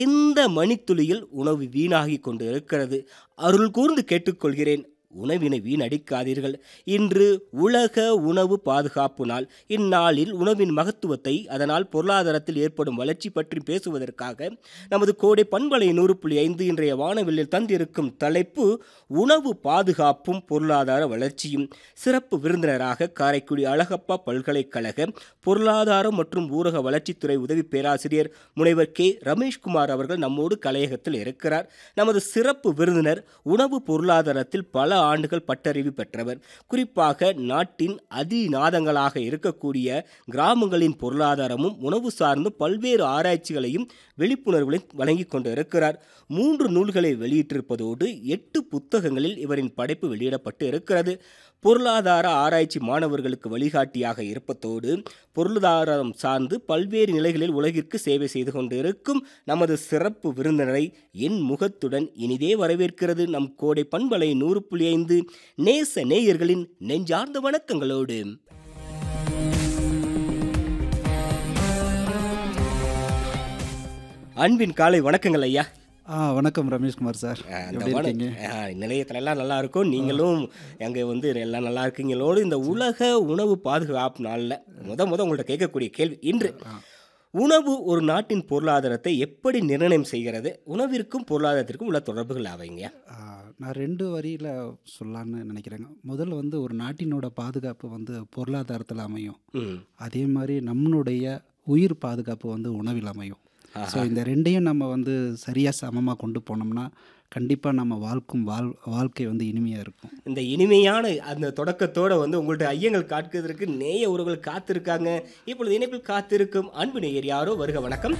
இந்த மணித்துளியில் உணவு வீணாகிக் கொண்டு இருக்கிறது அருள் கூர்ந்து கேட்டுக்கொள்கிறேன் உணவினை வீணடிக்காதீர்கள் இன்று உலக உணவு பாதுகாப்பு நாள் இந்நாளில் உணவின் மகத்துவத்தை அதனால் பொருளாதாரத்தில் ஏற்படும் வளர்ச்சி பற்றி பேசுவதற்காக நமது கோடை பண்பலை நூறு புள்ளி ஐந்து இன்றைய வானவில்லில் தந்திருக்கும் தலைப்பு உணவு பாதுகாப்பும் பொருளாதார வளர்ச்சியும் சிறப்பு விருந்தினராக காரைக்குடி அழகப்பா பல்கலைக்கழக பொருளாதாரம் மற்றும் ஊரக வளர்ச்சித்துறை உதவி பேராசிரியர் முனைவர் கே ரமேஷ்குமார் அவர்கள் நம்மோடு கலையகத்தில் இருக்கிறார் நமது சிறப்பு விருந்தினர் உணவு பொருளாதாரத்தில் பல ஆண்டுகள் பட்டறிவு பெற்றவர் குறிப்பாக நாட்டின் அதிநாதங்களாக இருக்கக்கூடிய கிராமங்களின் பொருளாதாரமும் உணவு சார்ந்து பல்வேறு ஆராய்ச்சிகளையும் விழிப்புணர்வுகளையும் வழங்கிக் கொண்டு இருக்கிறார் மூன்று நூல்களை வெளியிட்டிருப்பதோடு எட்டு புத்தகங்களில் இவரின் படைப்பு வெளியிடப்பட்டு இருக்கிறது பொருளாதார ஆராய்ச்சி மாணவர்களுக்கு வழிகாட்டியாக இருப்பதோடு பொருளாதாரம் சார்ந்து பல்வேறு நிலைகளில் உலகிற்கு சேவை செய்து கொண்டிருக்கும் நமது சிறப்பு விருந்தினரை என் முகத்துடன் இனிதே வரவேற்கிறது நம் கோடை பண்பலை நூறு புள்ளி ஐந்து நேச நேயர்களின் நெஞ்சார்ந்த வணக்கங்களோடு அன்பின் காலை வணக்கங்கள் ஐயா ஆ வணக்கம் ரமேஷ்குமார் சார் அந்த எப்படி வன- இருக்கீங்க ஆ, நிலையத்துல எல்லாம் நல்லா இருக்கும் நீங்களும் அங்கே வந்து எல்லாம் நல்லா இருக்கீங்களோடு இந்த உலக உணவு பாதுகாப்பு நாளில் முத முத உங்கள்ட்ட கேட்கக்கூடிய கேள்வி இன்று உணவு ஒரு நாட்டின் பொருளாதாரத்தை எப்படி நிர்ணயம் செய்கிறது உணவிற்கும் பொருளாதாரத்திற்கும் உள்ள தொடர்புகள் அவைங்க ஆ, நான் ரெண்டு வரியில் சொல்லலான்னு நினைக்கிறேங்க முதல்ல வந்து ஒரு நாட்டினோட பாதுகாப்பு வந்து பொருளாதாரத்தில் அமையும் ம் அதே மாதிரி நம்மளுடைய உயிர் பாதுகாப்பு வந்து உணவில் அமையும் ஸோ இந்த ரெண்டையும் நம்ம வந்து சரியாக சமமாக கொண்டு போனோம்னா கண்டிப்பாக நம்ம வாழ்க்கும் வாழ் வாழ்க்கை வந்து இனிமையாக இருக்கும் இந்த இனிமையான அந்த தொடக்கத்தோட வந்து உங்கள்ட்ட ஐயங்கள் காட்டுவதற்கு நேய உறவுகள் காத்திருக்காங்க இப்பொழுது இணைப்பில் காத்திருக்கும் அன்பு நேயர் யாரோ வருக வணக்கம்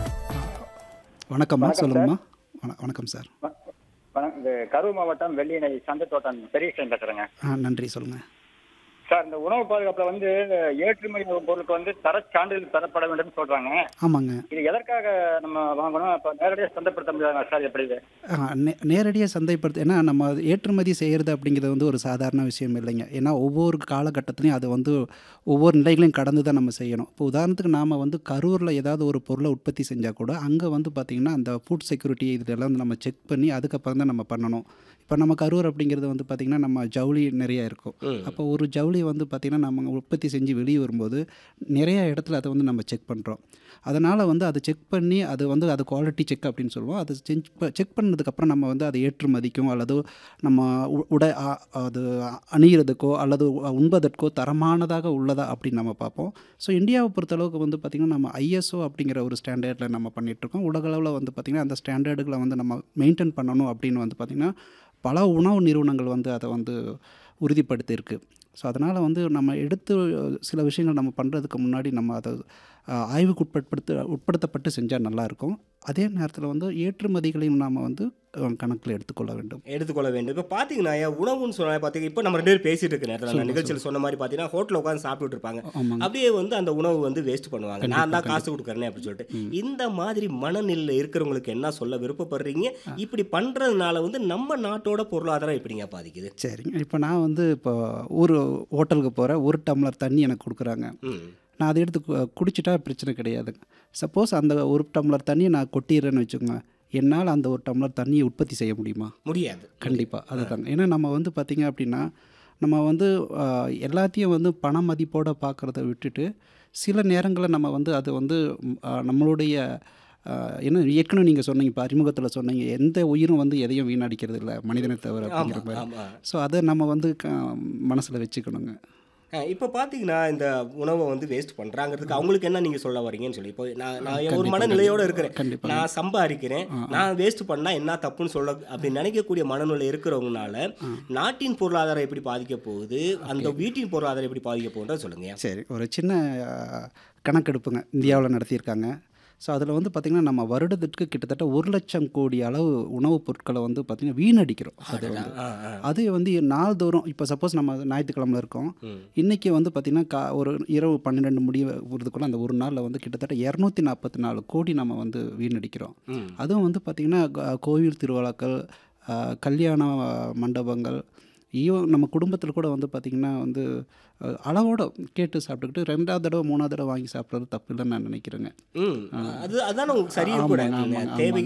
வணக்கம்மா சொல்லுங்கம்மா வண- வணக்கம் சார் வணக்கம் இது கரூர் மாவட்டம் வெள்ளியணை சந்தை தோட்டம் பெரிய பேசுறேங்க ஆ நன்றி சொல்லுங்கள் சார் இந்த உணவு பாதுகாப்புல வந்து ஏற்றுமதி பொருளுக்கு வந்து தர சான்றிதழ் தரப்பட வேண்டும் சொல்றாங்க ஆமாங்க இது எதற்காக நம்ம வாங்கணும் அப்ப நேரடியாக சந்தைப்படுத்த முடியாதா சார் எப்படி இது நேரடியாக சந்தைப்படுத்த ஏன்னா நம்ம அது ஏற்றுமதி செய்கிறது அப்படிங்கிறது வந்து ஒரு சாதாரண விஷயம் இல்லைங்க ஏன்னா ஒவ்வொரு காலகட்டத்திலையும் அது வந்து ஒவ்வொரு நிலைகளையும் கடந்து தான் நம்ம செய்யணும் இப்போ உதாரணத்துக்கு நாம் வந்து கரூரில் ஏதாவது ஒரு பொருளை உற்பத்தி செஞ்சால் கூட அங்கே வந்து பார்த்திங்கன்னா அந்த ஃபுட் செக்யூரிட்டி இதெல்லாம் வந்து நம்ம செக் பண்ணி அதுக்கப்புறம் தான் நம்ம பண்ணணும் இப்போ நம்ம கரூர் அப்படிங்கிறது வந்து பார்த்திங்கன்னா நம்ம ஜவுளி நிறைய இருக்கும் ம். அப்போ ஒரு ஜவுளி வந்து பார்த்திங்கன்னா நம்ம உற்பத்தி செஞ்சு வெளியே வரும்போது நிறைய இடத்துல அதை வந்து நம்ம செக் பண்ணுறோம் அதனால் வந்து அதை செக் பண்ணி அது வந்து அது குவாலிட்டி செக் அப்படின்னு சொல்லுவோம் அது செக் செக் பண்ணதுக்கப்புறம் நம்ம வந்து அதை ஏற்றுமதிக்கும் அல்லது நம்ம உ- உடை அ- அது அணிகிறதுக்கோ அல்லது உ- உண்பதற்கோ தரமானதாக உள்ளதா அப்படின்னு நம்ம பார்ப்போம் ஸோ இந்தியாவை பொறுத்தளவுக்கு வந்து பார்த்திங்கன்னா நம்ம ஐஎஸ்ஓ அப்படிங்கிற ஒரு ஸ்டாண்டர்டில் நம்ம பண்ணிகிட்ருக்கோம் உலகளவில் வந்து பார்த்திங்கன்னா அந்த ஸ்டாண்டர்டுகளை வந்து நம்ம மெயின்டைன் பண்ணணும் அப்படின்னு வந்து பார்த்திங்கன்னா பல உணவு நிறுவனங்கள் வந்து அதை வந்து உறுதிப்படுத்தியிருக்கு ஸோ அதனால் வந்து நம்ம எடுத்து சில விஷயங்கள் நம்ம பண்ணுறதுக்கு முன்னாடி நம்ம அதை அஹ், ஆய்வுக்கு உட்படுத்த உட்படுத்தப்பட்டு செஞ்சால் நல்லாயிருக்கும் அதே நேரத்தில் வந்து ஏற்றுமதிகளையும் நாம் வந்து கணக்கில் எடுத்துக்கொள்ள வேண்டும் எடுத்துக்கொள்ள வேண்டும் இப்போ பார்த்தீங்கன்னா ஐயா, உணவுன்னு சொன்னா பார்த்தீங்கன்னா இப்போ நம்ம ரெண்டு பேரும் பேசிட்டு இருக்க நேரத்தில் நான் நிகழ்ச்சியில் சொன்ன மாதிரி பார்த்தீங்கன்னா ஹோட்டலில் உட்காந்து சாப்பிட்டுட்டு இருப்பாங்க ஆமாங்க அப்படியே வந்து அந்த உணவு வந்து வேஸ்ட் பண்ணுவாங்க நான் தான் காசு கொடுக்குறேனே அப்படின்னு சொல்லிட்டு இந்த மாதிரி மனநிலையில் இருக்கிறவங்களுக்கு என்ன சொல்ல விருப்பப்படுறீங்க இப்படி பண்றதுனால வந்து நம்ம நாட்டோட பொருளாதாரம் எப்படிங்க பாதிக்குது சரிங்க இப்போ நான் வந்து இப்போ ஒரு ஹோட்டலுக்கு போகிறேன் ஒரு டம்ளர் தண்ணி எனக்கு கொடுக்குறாங்க ம் நான் அதை எடுத்து கு- குடிச்சிட்டா பிரச்சனை கிடையாதுங்க சப்போஸ் அந்த ஒரு டம்ளர் தண்ணியை நான் கொட்டிடுறேன்னு வச்சுக்கோங்க என்னால் அந்த ஒரு டம்ளர் தண்ணியை உற்பத்தி செய்ய முடியுமா முடியாது கண்டிப்பாக அதுதாங்க ஏன்னா நம்ம வந்து பார்த்திங்க அப்படின்னா நம்ம வந்து ஆஹ், எல்லாத்தையும் வந்து பண மதிப்போடு பார்க்குறத விட்டுட்டு சில நேரங்களில் நம்ம வந்து அது வந்து ம், ஆஹ், நம்மளுடைய ஆஹ், என்ன ஏற்கனவே நீங்கள் சொன்னீங்க இப்போ அறிமுகத்தில் சொன்னீங்க எந்த உயிரும் வந்து எதையும் வீணடிக்கிறது இல்லை மனிதனை தவிர அப்படிங்கிற ஆமா மாதிரி ஆமா ஸோ அதை நம்ம வந்து மனசில் வச்சுக்கணுங்க அஹ் இப்போ பார்த்தீங்கன்னா இந்த உணவை வந்து வேஸ்ட் பண்ணுறாங்கிறதுக்கு அவங்களுக்கு என்ன நீங்கள் சொல்ல வரீங்கன்னு சொல்லி இப்போ நான் நான் ஒரு கண்டிப்பா, மனநிலையோடு இருக்கிறேன் கண்டிப்பாக நான் சம்பாதிக்கிறேன் நான் வேஸ்ட் பண்ணா என்ன தப்புன்னு சொல்ல அப்படி நினைக்கக்கூடிய மனநிலை இருக்கிறவங்கனால நாட்டின் பொருளாதாரம் எப்படி பாதிக்க போகுது அந்த வீட்டின் பொருளாதாரம் எப்படி பாதிக்க போகுதுன்னு சொல்லுங்க சரி ஒரு சின்ன ஆஹ், கணக்கெடுப்புங்க இந்தியாவில் நடத்தியிருக்காங்க ஸோ அதில் வந்து பார்த்திங்கன்னா நம்ம வருடத்திற்கு கிட்டத்தட்ட ஒரு லட்சம் கோடி அளவு உணவுப் பொருட்களை வந்து பார்த்திங்கன்னா வீணடிக்கிறோம் அது வந்து ஆ, ஆ. அது வந்து நாள்தோறும் இப்போ சப்போஸ் நம்ம ஞாயிற்றுக்கிழமையில் இருக்கோம் ம். இன்றைக்கி வந்து பார்த்திங்கன்னா கா ஒரு இரவு பன்னிரெண்டு முடிவுறதுக்குள்ள அந்த ஒரு நாளில் வந்து கிட்டத்தட்ட இரநூத்தி நாற்பத்தி நாலு கோடி நம்ம வந்து வீணடிக்கிறோம் ம். அதுவும் வந்து பார்த்திங்கன்னா க- கோவில் திருவிழாக்கள் ஆஹ், கல்யாண மண்டபங்கள் ஈவன் நம்ம குடும்பத்தில் கூட வந்து பார்த்திங்கன்னா வந்து அஹ், அளவோட கேட்டு சாப்பிட்டுக்கிட்டு ரெண்டாவது தடவை மூணாவது தடவை வாங்கி சாப்பிட்றது தப்பு இல்லைன்னு நான் நினைக்கிறேங்க ம் அது அதான் உங்களுக்கு சரியும் கூட ஆமாங்க, நீங்க ஆமாங்க, தேவை